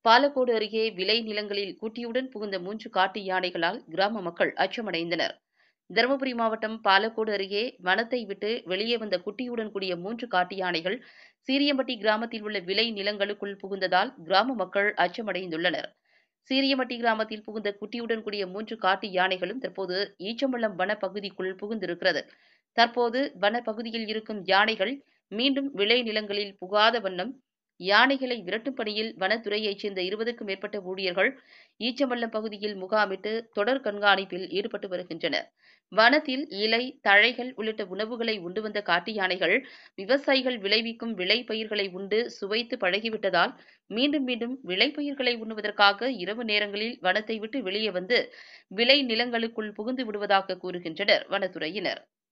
பாலக்கோடு அருகே விளை நிலங்களில் குட்டியுடன் புகுந்த மூன்று காட்டு யானைகளால் கிராம மக்கள் அச்சமடைந்தனர் தருமபுரி மாவட்டம் பாலக்கோடு அருகே வனத்தை விட்டு வெளியே வந்த குட்டியுடன் கூடிய மூன்று காட்டு யானைகள் சீரியம்பட்டி கிராமத்தில் உள்ள விளை நிலங்களுக்குள் புகுந்ததால் கிராம மக்கள் அச்சமடைந்துள்ளனர் சீரியம்பட்டி கிராமத்தில் புகுந்த குட்டியுடன் கூடிய மூன்று காட்டு யானைகளும் தற்போது ஈச்சம்பள்ளம் வன பகுதிக்குள் புகுந்திருக்கிறது தற்போது வன பகுதியில் இருக்கும் யானைகள் மீண்டும் விளை நிலங்களில் புகாத வண்ணம் யானைகளை விரட்டும் பணியில் வனத்துறையைச் சேர்ந்த இருபதுக்கும் மேற்பட்ட ஊழியர்கள் ஈச்சம்பள்ளம் பகுதியில் முகாமிட்டு தொடர் கண்காணிப்பில் ஈடுபட்டு வருகின்றனர் வனத்தில் இலை தழைகள் உள்ளிட்ட உணவுகளை உண்டு வந்த காட்டு யானைகள் விவசாயிகள் விளைவிக்கும் விளைபயிர்களை உண்டு சுவைத்து பழகிவிட்டதால் மீண்டும் மீண்டும் விளைபயிர்களை உண்ணுவதற்காக இரவு நேரங்களில் வனத்தை விட்டு வெளியே வந்து விளை நிலங்களுக்குள் புகுந்து விடுவதாக கூறுகின்றனர் வனத்துறையினர்